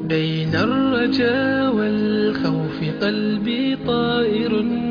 بين الرجا والخوف قلبي طائر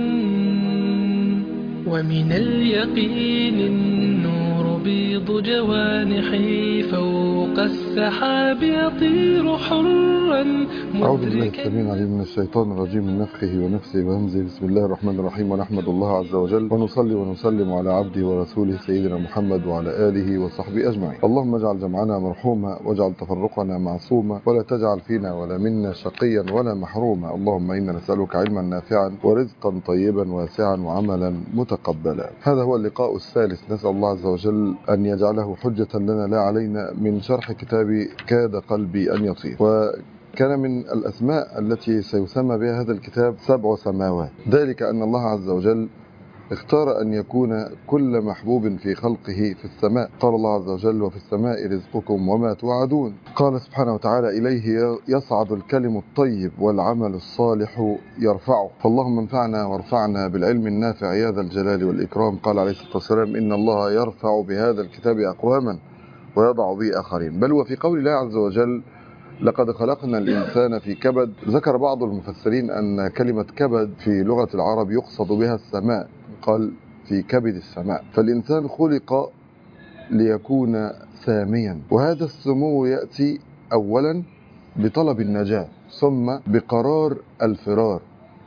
ومن اليقين النور بيض جوانحي فوق السحاب يطير حرا أعوذ بالله مدركا السميع العليم من الشيطان الرجيم من نفخه ونفسه وهمزه بسم الله الرحمن الرحيم ونحمد الله عز وجل ونصلي ونسلم على عبده ورسوله سيدنا محمد وعلى آله وصحبه أجمعين اللهم اجعل جمعنا مرحوما واجعل تفرقنا معصوما ولا تجعل فينا ولا منا شقيا ولا محروما اللهم إنا نسألك علما نافعا ورزقا طيبا واسعا وعملا متقبلا هذا هو اللقاء الثالث نسأل الله عز وجل أن يجعله حجة لنا لا علينا من شرح كتاب كاد قلبي أن يطير و كان من الأسماء التي سيسمى بها هذا الكتاب سبع سماوات ذلك أن الله عز وجل اختار أن يكون كل محبوب في خلقه في السماء قال الله عز وجل وفي السماء رزقكم وما توعدون قال سبحانه وتعالى إليه يصعد الكلم الطيب والعمل الصالح يرفعه فاللهم انفعنا وارفعنا بالعلم النافع يا ذا الجلال والإكرام قال عليه الصلاة والسلام إن الله يرفع بهذا الكتاب أقواما ويضع به آخرين بل وفي قول الله عز وجل لقد خلقنا الإنسان في كبد ذكر بعض المفسرين أن كلمة كبد في لغة العرب يقصد بها السماء قال في كبد السماء فالإنسان خلق ليكون ساميا وهذا السمو يأتي أولا بطلب النجاة ثم بقرار الفرار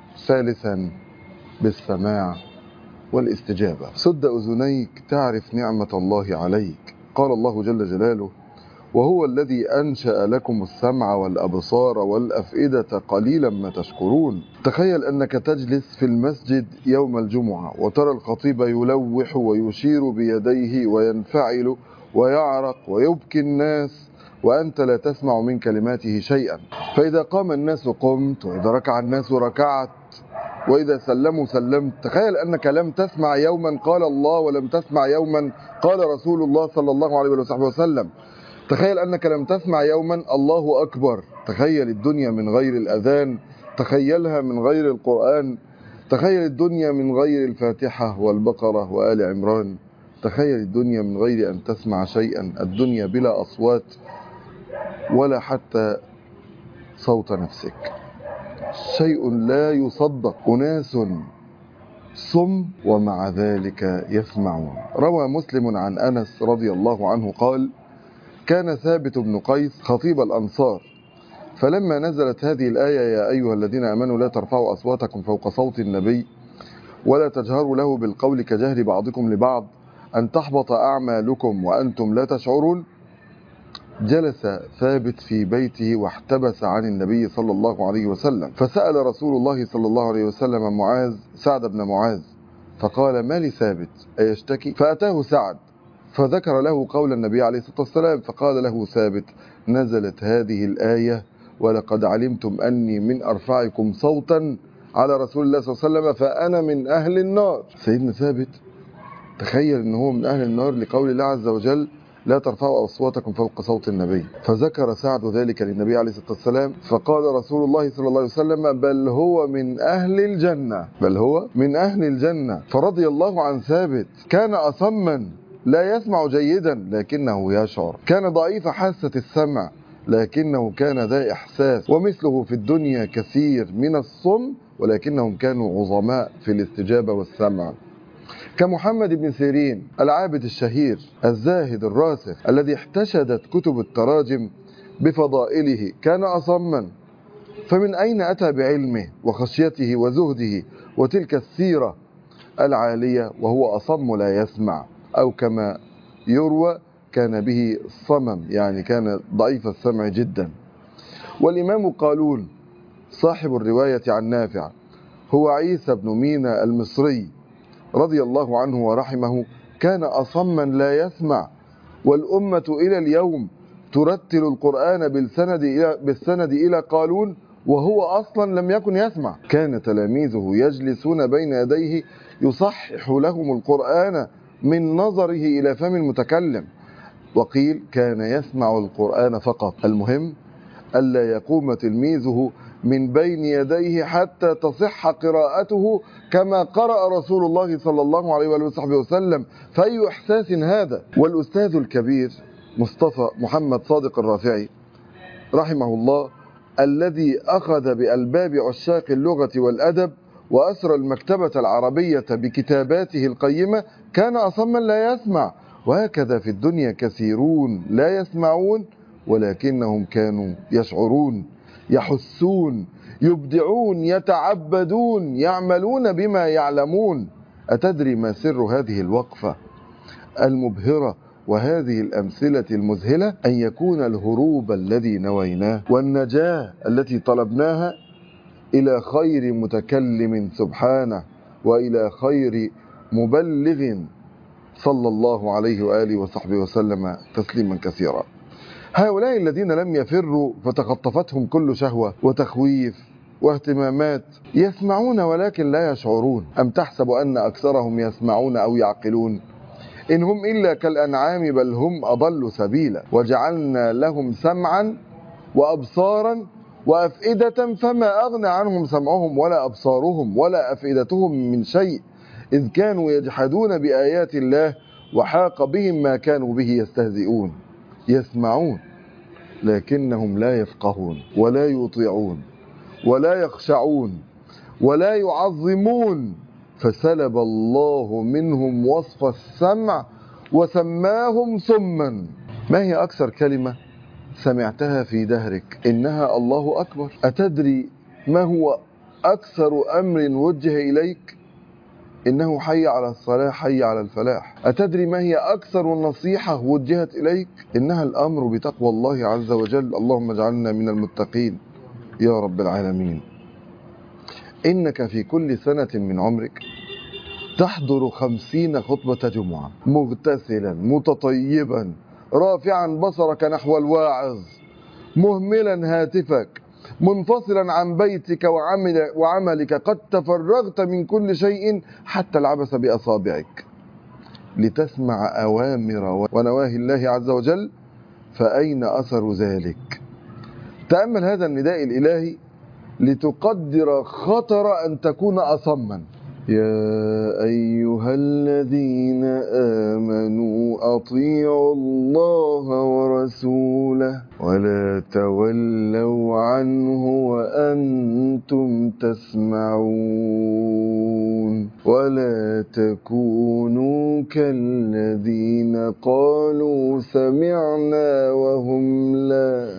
ثالثا بالسماع والاستجابة سد أذنيك تعرف نعمة الله عليك قال الله جل جلاله وهو الذي أنشأ لكم السمع والأبصار والأفئدة قليلا ما تشكرون تخيل أنك تجلس في المسجد يوم الجمعة وترى الخطيب يلوح ويشير بيديه وينفعل ويعرق ويبكي الناس وأنت لا تسمع من كلماته شيئا فإذا قام الناس قمت وإذا ركع الناس ركعت وإذا سلموا سلمت تخيل أنك لم تسمع يوما قال الله ولم تسمع يوما قال رسول الله صلى الله عليه وصحبه وسلم تخيل أنك لم تسمع يوما الله أكبر تخيل الدنيا من غير الأذان تخيلها من غير القرآن تخيل الدنيا من غير الفاتحة والبقرة وآل عمران تخيل الدنيا من غير أن تسمع شيئا الدنيا بلا أصوات ولا حتى صوت نفسك شيء لا يصدق أناس صم ومع ذلك يسمعون روى مسلم عن أنس رضي الله عنه قال كان ثابت بن قيس خطيب الأنصار فلما نزلت هذه الآية يا أيها الذين آمنوا لا ترفعوا أصواتكم فوق صوت النبي ولا تجهروا له بالقول كجهر بعضكم لبعض أن تحبط أعمالكم وأنتم لا تشعرون جلس ثابت في بيته واحتبس عن النبي صلى الله عليه وسلم فسأل رسول الله صلى الله عليه وسلم معاذ سعد بن معاذ فقال ما لثابت أيشتكي فأتاه سعد فذكر له قول النبي عليه الصلاة والسلام فقال له ثابت نزلت هذه الآية ولقد علمتم أني من أرفعكم صوتا على رسول الله صلى الله عليه وسلم فأنا من أهل النار سيدنا ثابت تخيل أنه هو من أهل النار لقول الله عز وجل لا ترفعوا أصواتكم فوق صوت النبي فذكر سعد ذلك للنبي عليه الصلاة والسلام فقال رسول الله صلى الله عليه وسلم بل هو من أهل الجنة بل هو من أهل الجنة فرضي الله عن ثابت كان أصما لا يسمع جيدا لكنه يشعر كان ضعيف حاسة السمع لكنه كان ذا إحساس ومثله في الدنيا كثير من الصم ولكنهم كانوا عظماء في الاستجابة والسمع كمحمد بن سيرين العابد الشهير الزاهد الراسخ الذي احتشدت كتب التراجم بفضائله كان أصما فمن أين أتى بعلمه وخشيته وزهده وتلك السيرة العالية وهو أصم لا يسمع أو كما يروى كان به صمم يعني كان ضعيف السمع جدا والإمام قالون صاحب الرواية عن نافع هو عيسى بن مينا المصري رضي الله عنه ورحمه كان أصما لا يسمع والأمة إلى اليوم ترتل القرآن بالسند إلى, بالسند إلى قالون وهو أصلا لم يكن يسمع كان تلاميذه يجلسون بين يديه يصحح لهم القرآن من نظره إلى فم المتكلم وقيل كان يسمع القرآن فقط المهم ألا يقوم تلميذه من بين يديه حتى تصح قراءته كما قرأ رسول الله صلى الله عليه وآله وصحبه وسلم فأي إحساس هذا والأستاذ الكبير مصطفى محمد صادق الرافعي رحمه الله الذي أخذ بألباب عشاق اللغة والأدب وأسرى المكتبة العربية بكتاباته القيمة كان أصما لا يسمع وهكذا في الدنيا كثيرون لا يسمعون ولكنهم كانوا يشعرون يحسون يبدعون يتعبدون يعملون بما يعلمون أتدري ما سر هذه الوقفة المبهرة وهذه الأمثلة المذهلة أن يكون الهروب الذي نويناه والنجاة التي طلبناها إلى خير متكلم سبحانه وإلى خير مبلغ صلى الله عليه وآله وصحبه وسلم تسليما كثيرا هؤلاء الذين لم يفروا فتخطفتهم كل شهوة وتخويف واهتمامات يسمعون ولكن لا يشعرون أم تحسب أن أكثرهم يسمعون أو يعقلون إن هم إلا كالأنعام بل هم أضل سبيلا وجعلنا لهم سمعا وأبصارا وأفئدة فما أغنى عنهم سمعهم ولا أبصارهم ولا أفئدتهم من شيء إذ كانوا يجحدون بآيات الله وحاق بهم ما كانوا به يستهزئون يسمعون لكنهم لا يفقهون ولا يطيعون ولا يخشعون ولا يعظمون فسلب الله منهم وصف السمع وسماهم صما ما هي أكثر كلمة سمعتها في دهرك إنها الله أكبر أتدري ما هو أكثر أمر وجه إليك إنه حي على الصلاة حي على الفلاح أتدري ما هي أكثر نصيحة وجهت إليك إنها الأمر بتقوى الله عز وجل اللهم اجعلنا من المتقين يا رب العالمين إنك في كل سنة من عمرك تحضر خمسين خطبة جمعة مغتسلا متطيبا رافعا بصرك نحو الواعظ مهملا هاتفك منفصلا عن بيتك وعمل وعملك قد تفرغت من كل شيء حتى العبث بأصابعك لتسمع أوامر ونواهي الله عز وجل فأين أثر ذلك تأمل هذا النداء الإلهي لتقدر خطر أن تكون أصما يا أيها الذين آمنوا أطيعوا الله ورسوله ولا تولوا عنه وأنتم تسمعون ولا تكونوا كالذين قالوا سمعنا وهم لا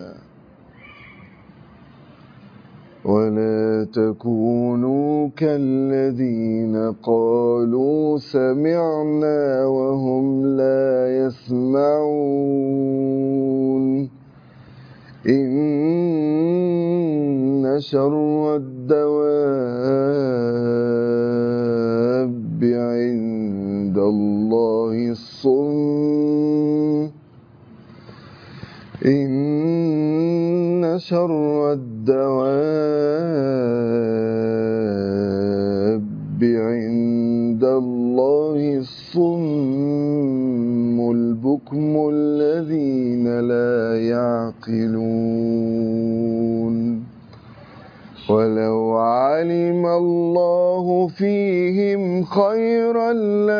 ولا تكونوا كالذين قالوا سمعنا وهم لا يسمعون إن شر الدواب عند الله الصم إن شر الدواب عند الله الصم البكم الذين لا يعقلون ولو علم الله فيهم خيرا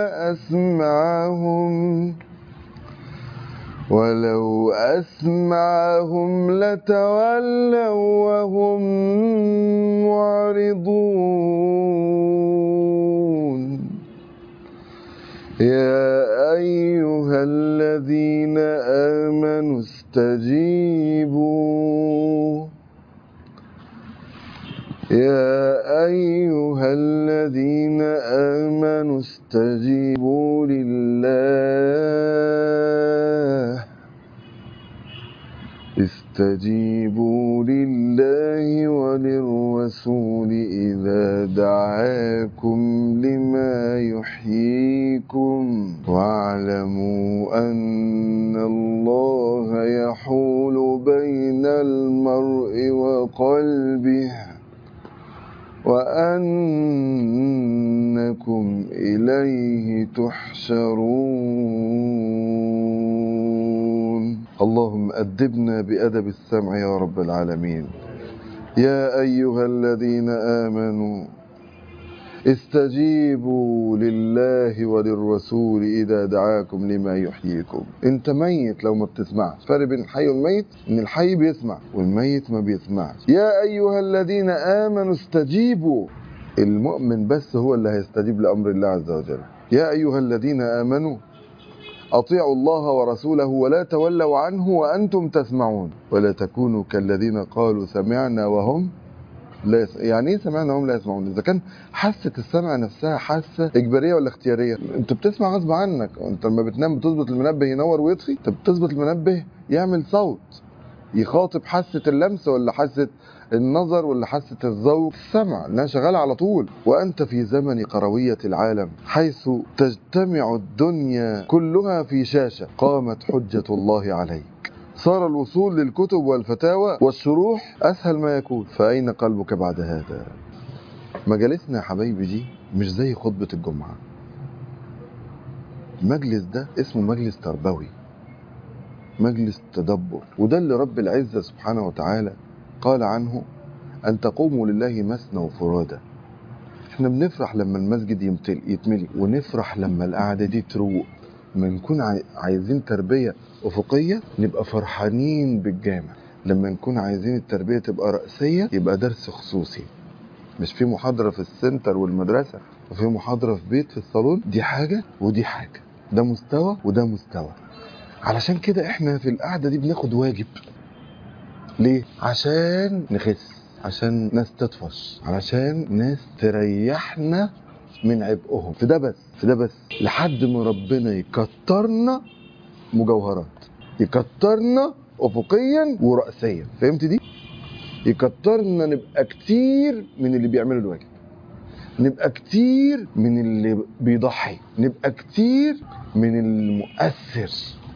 لأسمعهم ولو أسمعهم لتولوا وهم معرضون يا أيها الذين آمنوا استجيبوا يا أيها الذين آمنوا استجيبوا لله استجيبوا لله وللرسول إذا دعاكم لما يحييكم واعلموا أن الله يحول بين المرء وقلبه وأنكم إليه تحشرون اللهم أدبنا بأدب السمع يا رب العالمين يا أيها الذين آمنوا استجيبوا لله وللرسول إذا دعاكم لما يحييكم انت ميت لو ما بتسمعش فرق بين الحي والميت ان الحي بيسمع والميت ما بيسمعش يا أيها الذين آمنوا استجيبوا المؤمن بس هو اللي هيستجيب لأمر الله عز وجل يا أيها الذين آمنوا أطيعوا الله ورسوله ولا تولوا عنه وأنتم تسمعون ولا تكونوا كالذين قالوا سمعنا وهم لا يس... يعني ايه سمعنا وهم لا يسمعون اذا كان حاسه السمع نفسها حاسه اجباريه ولا اختياريه انت بتسمع غصب عنك انت لما بتنام بتظبط المنبه ينور ويطفي انت بتظبط المنبه يعمل صوت يخاطب حاسه اللمس ولا حاسه النظر ولا حاسه الذوق السمع انها شغاله على طول وانت في زمن قرويه العالم حيث تجتمع الدنيا كلها في شاشه قامت حجه الله عليك صار الوصول للكتب والفتاوى والشروح أسهل ما يكون فأين قلبك بعد هذا مجالسنا يا حبايبي دي مش زي خطبة الجمعة المجلس ده اسمه مجلس تربوي مجلس تدبر وده اللي رب العزة سبحانه وتعالى قال عنه أن تقوموا لله مثنى وفرادى احنا بنفرح لما المسجد يمتلي يتملي ونفرح لما القعدة دي تروق لما نكون عاي- عايزين تربية أفقية نبقى فرحانين بالجامع لما نكون عايزين التربية تبقى رأسية يبقى درس خصوصي مش في محاضرة في السنتر والمدرسة وفي محاضرة في بيت في الصالون دي حاجة ودي حاجة ده مستوى وده مستوى علشان كده احنا في القعدة دي بناخد واجب ليه؟ عشان نخس عشان ناس تطفش علشان ناس تريحنا من عبئهم في ده بس في ده بس لحد ما ربنا يكترنا مجوهرات يكترنا افقيا وراسيا فهمت دي يكترنا نبقى كتير من اللي بيعملوا الواجب نبقى كتير من اللي بيضحي نبقى كتير من المؤثر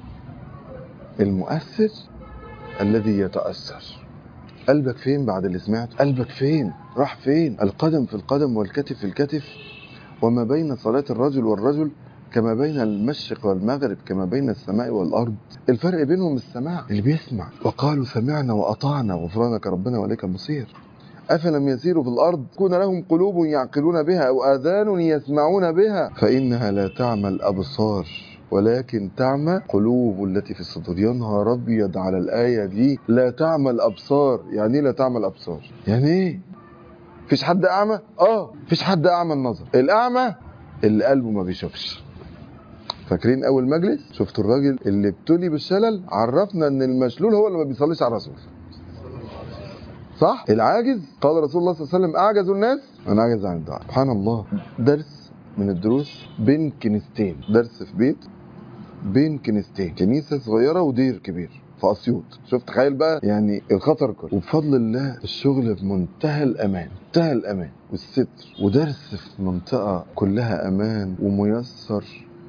المؤثر الذي يتأثر قلبك فين بعد اللي سمعته قلبك فين راح فين القدم في القدم والكتف في الكتف وما بين صلاة الرجل والرجل كما بين المشرق والمغرب كما بين السماء والأرض الفرق بينهم السماع اللي بيسمع وقالوا سمعنا وأطعنا غفرانك ربنا وإليك المصير أفلم يسيروا في الأرض كون لهم قلوب يعقلون بها أو آذان يسمعون بها فإنها لا تعمى الأبصار ولكن تعمى قلوب التي في الصدور يا نهار أبيض على الآية دي لا تعمى الأبصار يعني إيه لا تعمى الأبصار يعني إيه فيش حد أعمى آه فيش حد أعمى النظر الأعمى اللي قلبه ما بيشوفش فاكرين اول مجلس شفتوا الراجل اللي ابتلي بالشلل عرفنا ان المشلول هو اللي ما بيصليش على الرسول صح العاجز قال رسول الله صلى الله عليه وسلم اعجز الناس انا عاجز عن الدعاء سبحان الله درس من الدروس بين كنيستين درس في بيت بين كنيستين كنيسه صغيره ودير كبير في اسيوط شوف تخيل بقى يعني الخطر كله وبفضل الله الشغل في منتهى الامان منتهى الامان والستر ودرس في منطقه كلها امان وميسر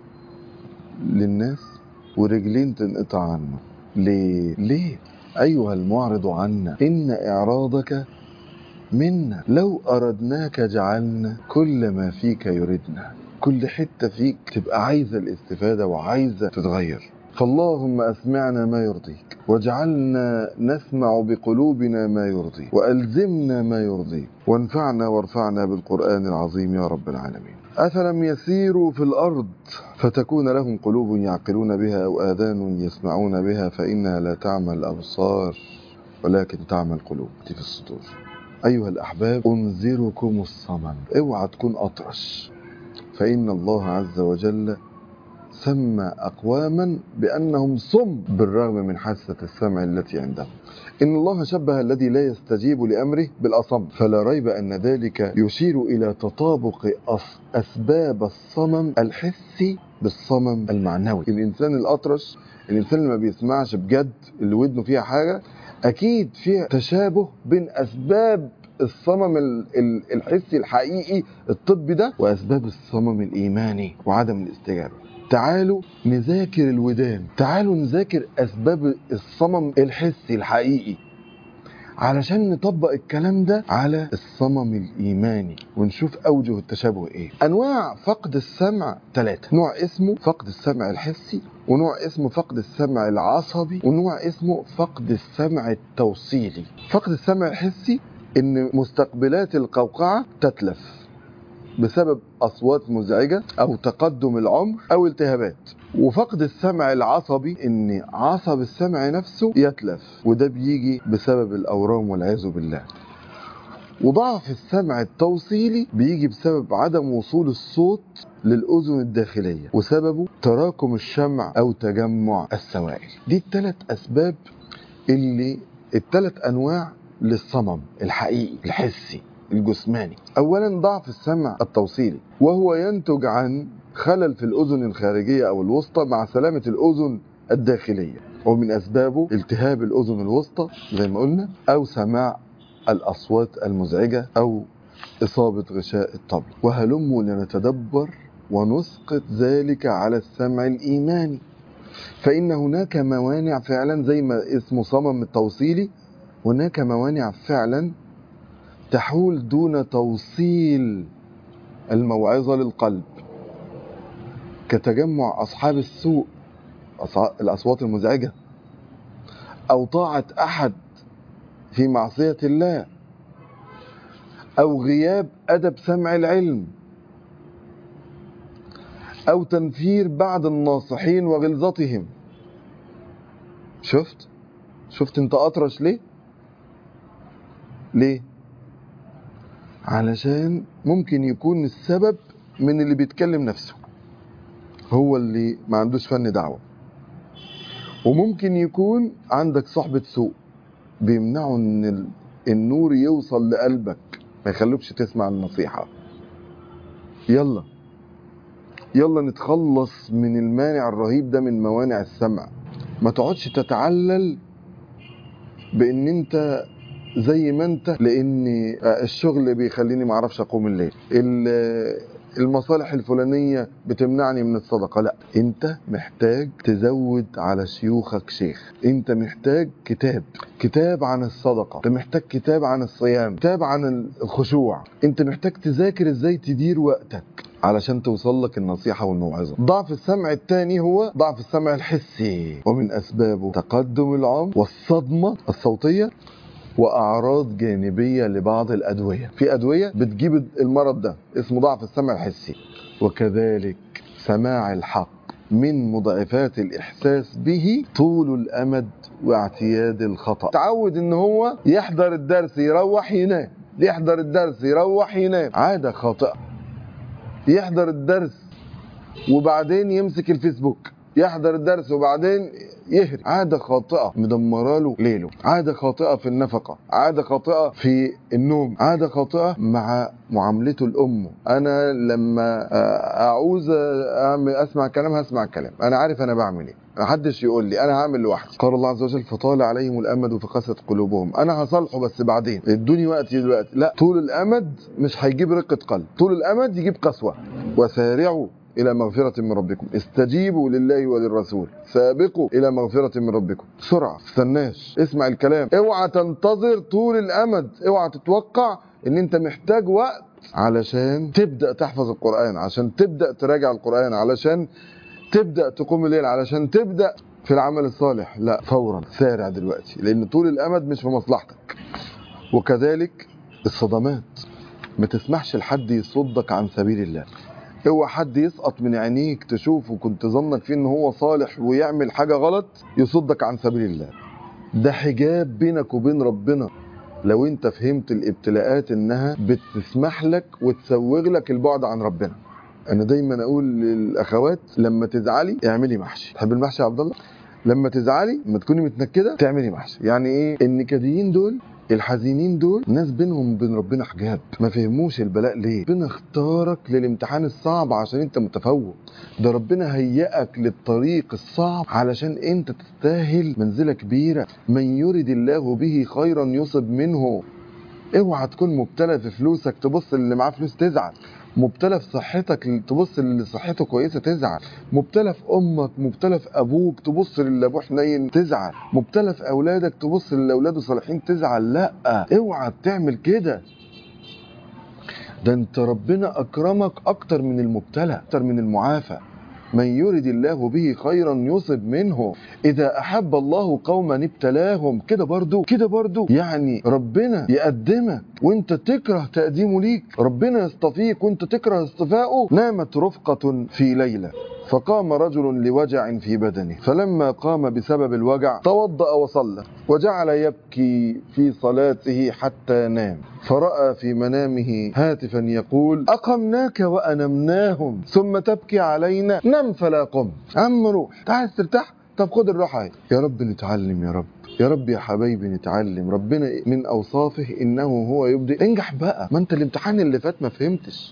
للناس ورجلين تنقطع عنه ليه ليه ايها المعرض عنا ان اعراضك منا لو اردناك جعلنا كل ما فيك يردنا كل حته فيك تبقى عايزه الاستفاده وعايزه تتغير فاللهم اسمعنا ما يرضيك واجعلنا نسمع بقلوبنا ما يرضيك والزمنا ما يرضيك وانفعنا وارفعنا بالقران العظيم يا رب العالمين افلم يسيروا في الارض فتكون لهم قلوب يعقلون بها او اذان يسمعون بها فانها لا تعمى الابصار ولكن تعمى القلوب دي في الصدور ايها الاحباب انذركم الصمم اوعى تكون اطرش فان الله عز وجل سمى أقواما بأنهم صم بالرغم من حاسة السمع التي عندهم إن الله شبه الذي لا يستجيب لأمره بالأصم فلا ريب أن ذلك يشير إلى تطابق أس- أسباب الصمم الحسي بالصمم المعنوي الإنسان الأطرش الإنسان اللي ما بيسمعش بجد اللي ودنه فيها حاجة أكيد فيها تشابه بين أسباب الصمم ال- ال- الحسي الحقيقي الطبي ده وأسباب الصمم الإيماني وعدم الاستجابة تعالوا نذاكر الودان تعالوا نذاكر أسباب الصمم الحسي الحقيقي علشان نطبق الكلام ده على الصمم الإيماني ونشوف أوجه التشابه إيه أنواع فقد السمع ثلاثة نوع اسمه فقد السمع الحسي ونوع اسمه فقد السمع العصبي ونوع اسمه فقد السمع التوصيلي فقد السمع الحسي إن مستقبلات القوقعة تتلف بسبب أصوات مزعجة أو تقدم العمر أو التهابات وفقد السمع العصبي ان عصب السمع نفسه يتلف وده بيجي بسبب الاورام والعياذ بالله وضعف السمع التوصيلي بيجي بسبب عدم وصول الصوت للأذن الداخلية وسببه تراكم الشمع أو تجمع السوائل دي الثلاث أسباب اللي الثلاث أنواع للصمم الحقيقي الحسي الجسماني أولا ضعف السمع التوصيلي وهو ينتج عن خلل في الأذن الخارجية أو الوسطى مع سلامة الأذن الداخلية ومن أسبابه التهاب الأذن الوسطى زي ما قلنا أو سماع الأصوات المزعجة أو إصابة غشاء الطبل وهلموا لنتدبر ونسقط ذلك على السمع الإيماني فإن هناك موانع فعلا زي ما اسمه صمم التوصيلي هناك موانع فعلا تحول دون توصيل الموعظة للقلب كتجمع أصحاب السوء الأصوات المزعجة أو طاعة أحد في معصية الله أو غياب أدب سمع العلم أو تنفير بعض الناصحين وغلظتهم شفت شفت انت أطرش ليه ليه علشان ممكن يكون السبب من اللي بيتكلم نفسه هو اللي ما عندوش فن دعوة وممكن يكون عندك صحبة سوء بيمنعوا ان النور يوصل لقلبك ما يخلوكش تسمع النصيحة يلا يلا نتخلص من المانع الرهيب ده من موانع السمع ما تقعدش تتعلل بان انت زي ما انت لان الشغل بيخليني ما اعرفش اقوم الليل المصالح الفلانية بتمنعني من الصدقة لا انت محتاج تزود على شيوخك شيخ انت محتاج كتاب كتاب عن الصدقة انت محتاج كتاب عن الصيام كتاب عن الخشوع انت محتاج تذاكر ازاي تدير وقتك علشان توصل لك النصيحة والموعظة ضعف السمع الثاني هو ضعف السمع الحسي ومن أسبابه تقدم العمر والصدمة الصوتية واعراض جانبيه لبعض الادويه في ادويه بتجيب المرض ده اسمه ضعف السمع الحسي وكذلك سماع الحق من مضاعفات الاحساس به طول الامد واعتياد الخطا تعود ان هو يحضر الدرس يروح ينام يحضر الدرس يروح ينام عاده خاطئه يحضر الدرس وبعدين يمسك الفيسبوك يحضر الدرس وبعدين يهري عادة خاطئة مدمرة له ليله عادة خاطئة في النفقة عادة خاطئة في النوم عادة خاطئة مع معاملته لأمه أنا لما أعوز أعمل أسمع كلام هسمع كلام أنا عارف أنا بعمل إيه محدش يقول لي انا هعمل لوحدي قال الله عز وجل فطال عليهم الامد فقست قلوبهم انا هصالحه بس بعدين ادوني وقتي دلوقتي لا طول الامد مش هيجيب رقه قلب طول الامد يجيب قسوه وسارعوا إلى مغفرة من ربكم استجيبوا لله وللرسول سابقوا إلى مغفرة من ربكم بسرعة استناش اسمع الكلام اوعى تنتظر طول الأمد اوعى تتوقع ان انت محتاج وقت علشان تبدأ تحفظ القرآن عشان تبدأ تراجع القرآن علشان تبدأ تقوم الليل علشان تبدأ في العمل الصالح لا فورا سارع دلوقتي لأن طول الأمد مش في مصلحتك وكذلك الصدمات ما تسمحش لحد يصدك عن سبيل الله اوعى حد يسقط من عينيك تشوفه كنت ظنك فيه ان هو صالح ويعمل حاجه غلط يصدك عن سبيل الله ده حجاب بينك وبين ربنا لو انت فهمت الابتلاءات انها بتسمح لك وتسوغ لك البعد عن ربنا انا دايما اقول للاخوات لما تزعلي اعملي محشي تحب المحشي يا عبد الله لما تزعلي لما تكوني متنكده تعملي محشي يعني ايه النكديين دول الحزينين دول ناس بينهم وبين ربنا حجاب ما فهموش البلاء ليه ربنا اختارك للامتحان الصعب عشان انت متفوق ده ربنا هيئك للطريق الصعب علشان انت تستاهل منزلة كبيرة من يرد الله به خيرا يصب منه اوعى تكون مبتلى في فلوسك تبص اللي معاه فلوس تزعل مبتلى في صحتك تبص اللي صحته كويسه تزعل مبتلى في امك مبتلى في ابوك تبص للي ابوه حنين تزعل مبتلى في اولادك تبص للي اولاده صالحين تزعل لا اوعى تعمل كده ده انت ربنا اكرمك اكتر من المبتلى اكتر من المعافى من يرد الله به خيرا يصب منه اذا احب الله قوما ابتلاهم كده برضو كده برضو يعني ربنا يقدمك وانت تكره تقديمه ليك ربنا يصطفيك وانت تكره اصطفائه نامت رفقة في ليلة فقام رجل لوجع في بدنه فلما قام بسبب الوجع توضأ وصلى وجعل يبكي في صلاته حتى نام فرأى في منامه هاتفا يقول أقمناك وأنمناهم ثم تبكي علينا نم فلا قم عم روح تعال ترتاح طب خد الراحة اهي. يا رب نتعلم يا رب يا رب يا حبايبي نتعلم ربنا من أوصافه إنه هو يبدئ انجح بقى ما انت الامتحان اللي فات ما فهمتش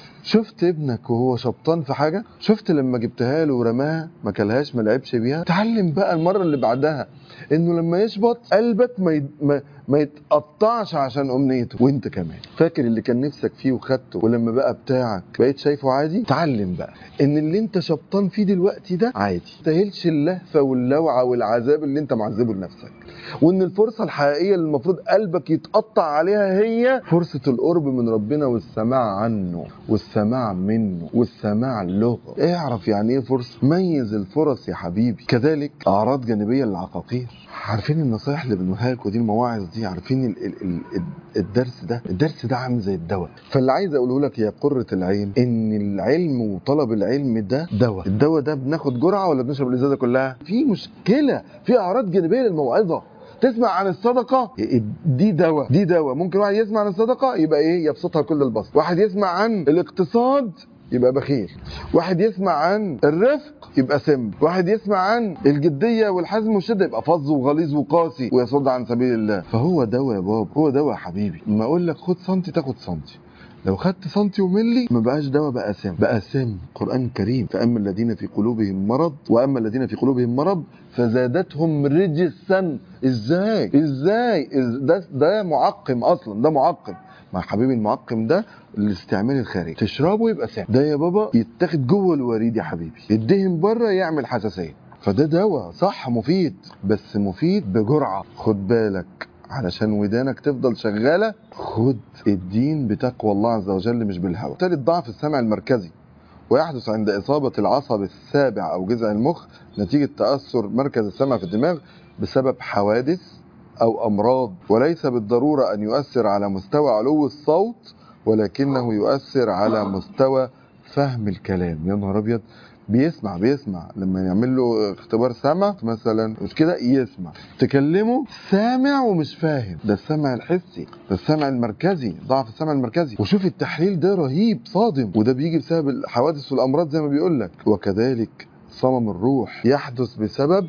شفت ابنك وهو شبطان في حاجة شفت لما جبتها له ورماها ما كلهاش ما لعبش بيها تعلم بقى المرة اللي بعدها انه لما يشبط قلبك ما, يد... ما... ما يتقطعش عشان امنيته وانت كمان فاكر اللي كان نفسك فيه وخدته ولما بقى بتاعك بقيت شايفه عادي تعلم بقى ان اللي انت شبطان فيه دلوقتي ده عادي ما تستاهلش اللهفة واللوعة والعذاب اللي انت معذبه لنفسك وان الفرصة الحقيقية اللي المفروض قلبك يتقطع عليها هي فرصة القرب من ربنا والسماع عنه والسماع منه والسماع له اعرف يعني ايه فرصة ميز الفرص يا حبيبي كذلك اعراض جانبية للعقاقير عارفين النصايح اللي بنقولها لكم دي المواعظ دي عارفين ال ال ال الدرس ده الدرس ده عامل زي الدواء فاللي عايز اقوله لك يا قرة العين ان العلم وطلب العلم ده دواء الدواء ده بناخد جرعة ولا بنشرب الازازة كلها في مشكلة في اعراض جانبية للموعظة تسمع عن الصدقة دي دواء دي دواء ممكن واحد يسمع عن الصدقة يبقى ايه يبسطها كل البسط واحد يسمع عن الاقتصاد يبقى بخيل واحد يسمع عن الرفق يبقى سم واحد يسمع عن الجدية والحزم والشدة يبقى فظ وغليظ وقاسي ويصد عن سبيل الله فهو دواء يا بابا هو دواء يا حبيبي لما اقول لك خد سنتي تاخد سنتي لو خدت سنتي وملي ما بقاش دواء بقى سم بقى سم قرآن كريم فأما الذين في قلوبهم مرض وأما الذين في قلوبهم مرض فزادتهم رجسا ازاي ازاي إز- ده ده معقم اصلا ده معقم مع حبيبي المعقم ده الاستعمال الخارجي تشربه يبقى سام ده يا بابا يتاخد جوه الوريد يا حبيبي يدهن بره يعمل حساسيه فده دواء صح مفيد بس مفيد بجرعه خد بالك علشان ودانك تفضل شغاله خد الدين بتقوى الله عز وجل مش بالهوى ثالث ضعف السمع المركزي ويحدث عند إصابة العصب السابع أو جذع المخ نتيجة تأثر مركز السمع في الدماغ بسبب حوادث أو أمراض وليس بالضرورة أن يؤثر على مستوى علو الصوت ولكنه يؤثر على مستوى فهم الكلام يا نهار أبيض بيسمع بيسمع لما يعمل له اختبار سمع مثلا مش كده يسمع تكلمه سامع ومش فاهم ده السمع الحسي ده السمع المركزي ضعف السمع المركزي وشوف التحليل ده رهيب صادم وده بيجي بسبب الحوادث والامراض زي ما بيقول لك وكذلك صمم الروح يحدث بسبب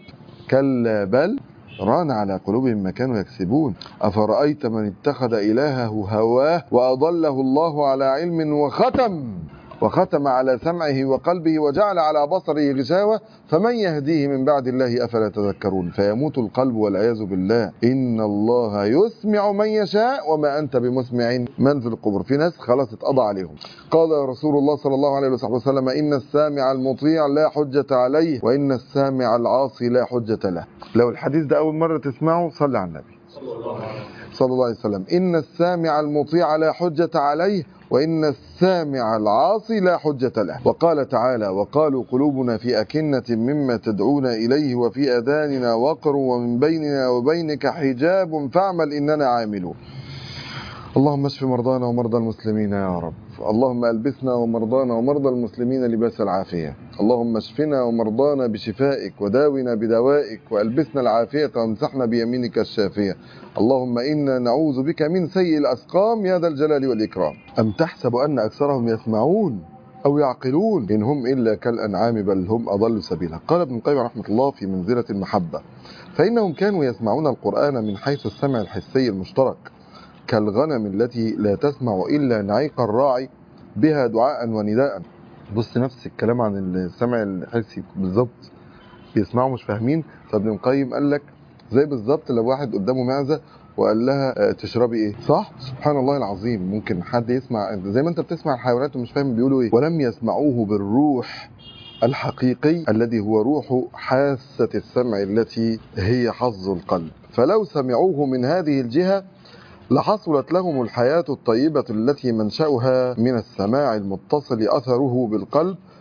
كلا بل ران على قلوبهم ما كانوا يكسبون أفرأيت من اتخذ إلهه هواه وأضله الله على علم وختم وختم على سمعه وقلبه وجعل على بصره غشاوة فمن يهديه من بعد الله أفلا تذكرون فيموت القلب والعياذ بالله إن الله يسمع من يشاء وما أنت بمسمع من في القبور في ناس خلاص اتقضى عليهم قال رسول الله صلى الله عليه وصحبه وسلم إن السامع المطيع لا حجة عليه وإن السامع العاصي لا حجة له لو الحديث ده أول مرة تسمعه صلي على النبي صلى الله عليه وسلم إن السامع المطيع لا حجة عليه وإن السامع العاصي لا حجة له وقال تعالى وقالوا قلوبنا في أكنة مما تدعونا إليه وفي أذاننا وقر ومن بيننا وبينك حجاب فاعمل إننا عاملون اللهم اشف مرضانا ومرضى المسلمين يا رب اللهم ألبسنا ومرضانا ومرضى المسلمين لباس العافية اللهم اشفنا ومرضانا بشفائك وداونا بدوائك وألبسنا العافية وامسحنا بيمينك الشافية اللهم إنا نعوذ بك من سيء الأسقام يا ذا الجلال والإكرام أم تحسب أن أكثرهم يسمعون أو يعقلون إن هم إلا كالأنعام بل هم أضل سبيلا قال ابن القيم رحمة الله في منزلة المحبة فإنهم كانوا يسمعون القرآن من حيث السمع الحسي المشترك كالغنم التي لا تسمع إلا نعيق الراعي بها دعاء ونداء بص نفس الكلام عن السمع الحسي بالظبط بيسمعوا مش فاهمين فابن القيم قال لك زي بالظبط لو واحد قدامه معزه وقال لها آه، تشربي ايه صح سبحان الله العظيم ممكن حد يسمع زي ما انت بتسمع الحيوانات ومش فاهم بيقولوا ايه ولم يسمعوه بالروح الحقيقي الذي هو روح حاسة السمع التي هي حظ القلب فلو سمعوه من هذه الجهة لحصلت لهم الحياة الطيبة التي منشأها من السماع المتصل أثره بالقلب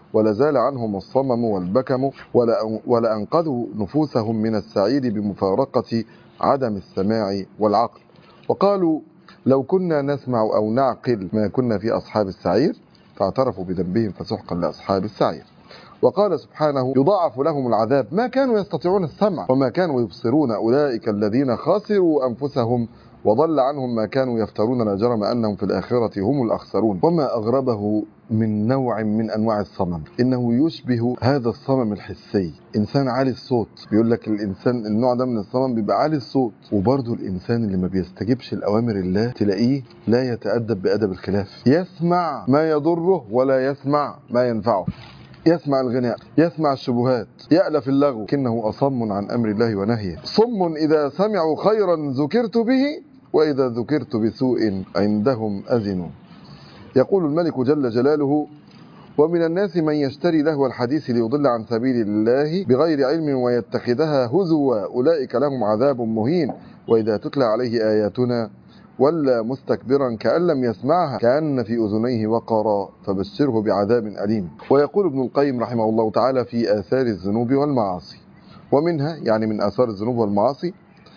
ولزال عنهم الصمم والبكم ولأن- ولأنقذوا نفوسهم من السعير بمفارقة عدم السماع والعقل وقالوا لو كنا نسمع أو نعقل ما كنا في أصحاب السعير فاعترفوا بذنبهم فسحقا لأصحاب السعير وقال سبحانه يضاعف لهم العذاب ما كانوا يستطيعون السمع وما كانوا يبصرون أولئك الذين خسروا أنفسهم وضل عنهم ما كانوا يفترون لا جرم أنهم في الآخرة هم الأخسرون وما أغربه من نوع من أنواع الصمم إنه يشبه هذا الصمم الحسي إنسان عالي الصوت بيقول لك الإنسان النوع ده من الصمم بيبقى عالي الصوت وبرضه الإنسان اللي ما بيستجيبش لأوامر الله تلاقيه لا يتأدب بأدب الخلاف يسمع ما يضره ولا يسمع ما ينفعه يسمع الغناء يسمع الشبهات يألف اللغو كنه أصم عن أمر الله ونهيه صم إذا سمعوا خيرا ذكرت به وإذا ذكرت بسوء عندهم أذنوا يقول الملك جل جلاله ومن الناس من يشتري لهو الحديث ليضل عن سبيل الله بغير علم ويتخذها هزوا أولئك لهم عذاب مهين وإذا تتلى عليه آياتنا ولا مستكبرا كأن لم يسمعها كأن في أذنيه وقرا فبشره بعذاب أليم ويقول ابن القيم رحمه الله تعالى في آثار الذنوب والمعاصي ومنها يعني من آثار الذنوب والمعاصي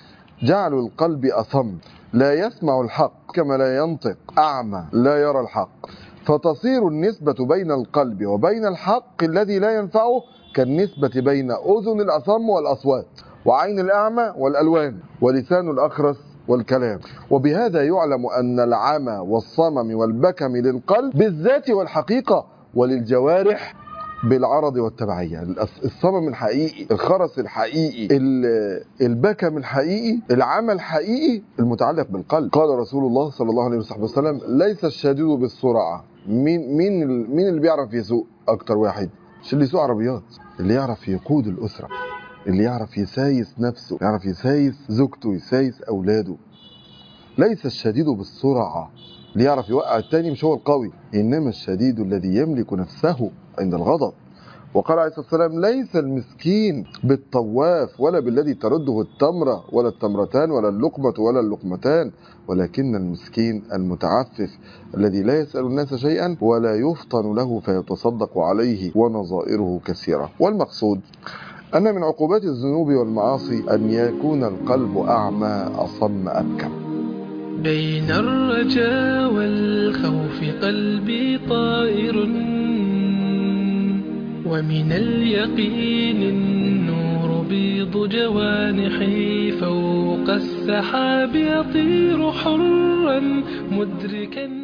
جعل القلب أصم لا يسمع الحق كما لا ينطق أعمى لا يرى الحق فتصير النسبة بين القلب وبين الحق الذي لا ينفعه كالنسبة بين أذن الأصم والأصوات وعين الأعمى والألوان ولسان الأخرس والكلام وبهذا يعلم أن العمى والصمم والبكم للقلب بالذات والحقيقة وللجوارح بالعرض والتبعية الأص- الصمم الحقيقي الخرس الحقيقي ال- البكم الحقيقي العمى الحقيقي المتعلق بالقلب قال رسول الله صلى الله عليه وصحبه وسلم ليس الشديد بالسرعة مين مين ال- مين اللي بيعرف يسوق أكتر واحد مش اللي يسوق عربيات اللي يعرف يقود الأسرة اللي يعرف يسايس نفسه يعرف يسايس زوجته يسايس أولاده ليس الشديد بالسرعة اللي يعرف يوقع التاني مش هو القوي إنما الشديد الذي يملك نفسه عند الغضب وقال عليه الصلاة والسلام ليس المسكين بالطواف ولا بالذي ترده التمرة ولا التمرتان ولا اللقمة ولا اللقمتان ولكن المسكين المتعفف الذي لا يسأل الناس شيئا ولا يفطن له فيتصدق عليه ونظائره كثيرة والمقصود أن من عقوبات الذنوب والمعاصي أن يكون القلب أعمى أصم أبكم بين الرجاء والخوف قلبي طائر ومن اليقين النور بيض جوانحي فوق السحاب يطير حرا مدركا